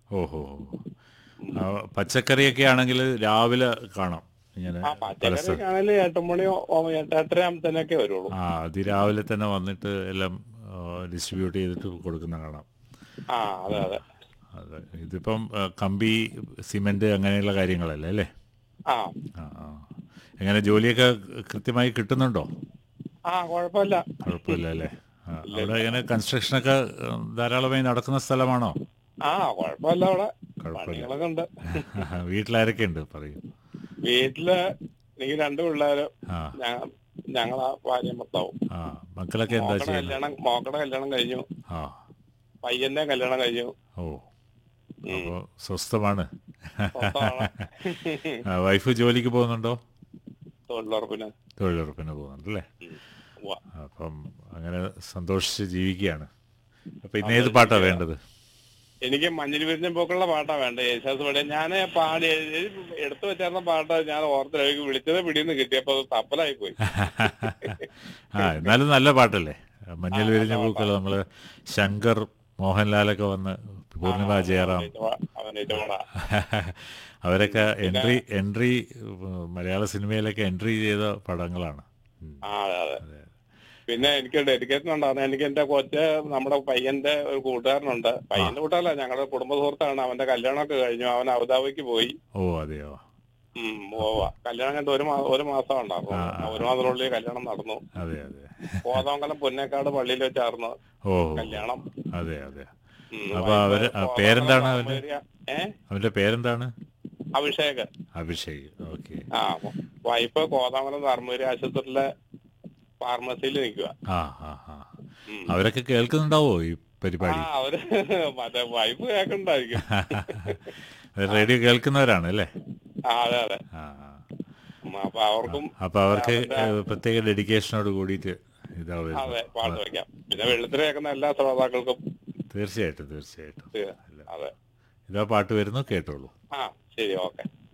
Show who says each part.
Speaker 1: ഓഹോ ആ, പച്ചക്കറിയൊക്കെ ആണെങ്കിൽ രാവിലെ കാണാം ഇങ്ങനെ
Speaker 2: ആ
Speaker 1: പല
Speaker 2: പച്ചക്കറി
Speaker 1: സ്ഥലം
Speaker 2: ആണെങ്കിൽ എട്ട് മണിയോ ഓ, എട്ട് എട്ടര ആകുമ്പത്തേനൊക്കെ വരുള്ളൂ
Speaker 1: ആ അതിരാവിലെ തന്നെ വന്നിട്ട് എല്ലാം ഡിസ്ട്രിബ്യൂട്ട് ചെയ്തിട്ട് കൊടുക്കുന്ന കാണാം
Speaker 2: ആ അതെ അതെ
Speaker 1: അതെ ഇതിപ്പം ആ, കമ്പി സിമെന്റ് അങ്ങനെയുള്ള കാര്യങ്ങളല്ലേ അല്ലേ
Speaker 2: ആ
Speaker 1: ആ ആ എങ്ങനെ ജോലിയൊക്കെ കൃത്യമായി കിട്ടുന്നുണ്ടോ
Speaker 2: ആ കുഴപ്പമില്ല
Speaker 1: കുഴപ്പമില്ല അല്ലേ ആ, അവിടെ എങ്ങനെ കൺസ്ട്രക്ഷനൊക്കെ ഉം, ധാരാളമായി നടക്കുന്ന സ്ഥലമാണോ
Speaker 2: ആ കുഴപ്പമില്ല അവിടെ
Speaker 1: കുഴപ്പമില്ല
Speaker 2: പണികളൊക്കെ ഉണ്ട്
Speaker 1: വീട്ടിലാരൊക്കെ ഉണ്ട് പറയൂ
Speaker 2: വീട്ടില് എനിക്ക് രണ്ട് പിള്ളേര്
Speaker 1: ആ
Speaker 2: ഞങ്ങ ഞങ്ങളാ ഭാര്യ ഭർത്താവും
Speaker 1: ആ മക്കളൊക്കെ എന്താ
Speaker 2: മോക്കടെ
Speaker 1: ചെയ്യുന്നത്
Speaker 2: കല്യാണം മോക്കടെ കല്യാണം കഴിഞ്ഞു
Speaker 1: ആ
Speaker 2: പയ്യന്റെ കല്യാണം കഴിഞ്ഞു
Speaker 1: ഓ അപ്പോൾ സ്വസ്ഥമാണ്
Speaker 2: സ്വന്തമാണ്.
Speaker 1: ആ, വൈഫ് ജോലിക്ക് പോകുന്നുണ്ടോ
Speaker 2: തൊഴിലുറപ്പിന്
Speaker 1: തൊഴിലുറപ്പിന് പോകുന്നുണ്ട് അല്ലേ
Speaker 2: ഉം. ഉവ്വ.
Speaker 1: അപ്പം അങ്ങനെ സന്തോഷിച്ച് ജീവിക്കുകയാണ് അപ്പം ഇന്ന് ഏത് പാട്ടാ വേണ്ടത്
Speaker 2: എനിക്ക് മഞ്ഞൾ വിരിഞ്ഞ പോക്കുള്ള പാട്ടാ വേണ്ട യേശുദാസ് പാടിയ ഞാൻ പാടി എടുത്തു വെച്ചായിരുന്ന പാട്ട് ഞാൻ ഓർത്തില്ല എനിക്ക് വിളിച്ചത് പിടിന്ന് കിട്ടിയപ്പോ അത് തപ്പലായി പോയി
Speaker 1: ആ എന്നാലും നല്ല പാട്ടല്ലേ മഞ്ഞൾ വിരിഞ്ഞ പൂക്കൾ നമ്മൾ ശങ്കർ മോഹൻലാലൊക്കെ വന്ന് പൂർണിമ ജയറാം
Speaker 2: അവനേറ്റ പാടാ
Speaker 1: അവരൊക്കെ എൻട്രി എൻട്രി മലയാള സിനിമയിലൊക്കെ എൻട്രി ചെയ്ത പടങ്ങളാണ് ഉം.
Speaker 2: ആ അതെ അതെ പിന്നെ എനിക്ക് ഡെഡിക്കേഷൻ ഉണ്ടായിരുന്നു എനിക്ക് എന്റെ കൊച്ച് നമ്മുടെ പയ്യന്റെ ഒരു കൂട്ടുകാരനുണ്ട് പയ്യന്റെ കൂട്ടുകാരല്ല ഞങ്ങളുടെ കുടുംബ സുഹൃത്താണ് അവന്റെ കല്യാണമൊക്കെ കഴിഞ്ഞു അവൻ അബുദാബിക്ക് പോയി
Speaker 1: ഓ അതെയോ
Speaker 2: ഉം, ഉവ്വ. കല്യാണം കഴിഞ്ഞിട്ട് ഒരു മാസം ഒരു മാസം ഉണ്ടായിരുന്നു
Speaker 1: ആ, ആ.
Speaker 2: ഒരു മാസത്തിനുള്ളിൽ കല്യാണം നടന്നു
Speaker 1: അതെ അതെ
Speaker 2: കോതമംഗലം പുന്നേക്കാട് പള്ളിയിൽ വെച്ചായിരുന്നു
Speaker 1: ഓ
Speaker 2: കല്യാണം
Speaker 1: അതെ അതെ
Speaker 2: ഉം,
Speaker 1: അപ്പൊ
Speaker 2: വൈഫ്
Speaker 1: അവര്- ആ,
Speaker 2: കോതമംഗലം
Speaker 1: പേരെന്താണ് അവന്റെ?
Speaker 2: താമരേരിയ. ഏ
Speaker 1: അവന്റെ പേരെന്താണ്
Speaker 2: അഭിഷേക്
Speaker 1: അഭിഷേക് ഓക്കെ
Speaker 2: ആ വൈഫ് കോതമംഗലം ധർമ്മപുരി ആശുപത്രിയിലെ ഫാർമസിയിൽ നിൽക്കുക
Speaker 1: ആ ആ ആ അവരൊക്കെ കേൾക്കുന്നുണ്ടാവോ ഈ
Speaker 2: ആ
Speaker 1: പരിപാടി
Speaker 2: അവര് മറ്റേ വൈഫ് കേൾക്കണ്ടായിരിക്കും
Speaker 1: റേഡിയോ കേൾക്കുന്നവരാണ് അല്ലേ
Speaker 2: ആ അതെ അതെ
Speaker 1: ആ ആ.
Speaker 2: ഉം, അപ്പൊ അവർക്കും
Speaker 1: അപ്പൊ അവർക്ക്
Speaker 2: അവരുടെ-
Speaker 1: ഏഹ്, പ്രത്യേക ഡെഡിക്കേഷനോട് കൂടിയിട്ട് ഇതാ
Speaker 2: അതെ
Speaker 1: വരുന്നത്
Speaker 2: പാട്ട് വയ്ക്കാം പിന്നെ വെള്ളത്തിൽ കേൾക്കുന്ന എല്ലാ ശ്രോതാക്കൾക്കും
Speaker 1: തീർച്ചയായിട്ടും തീർച്ചയായിട്ടും
Speaker 2: ഇത്, അതെ
Speaker 1: ഇതാ പാട്ട് വരുന്നു കേട്ടോളൂ
Speaker 2: ആ ശരി ഓക്കെ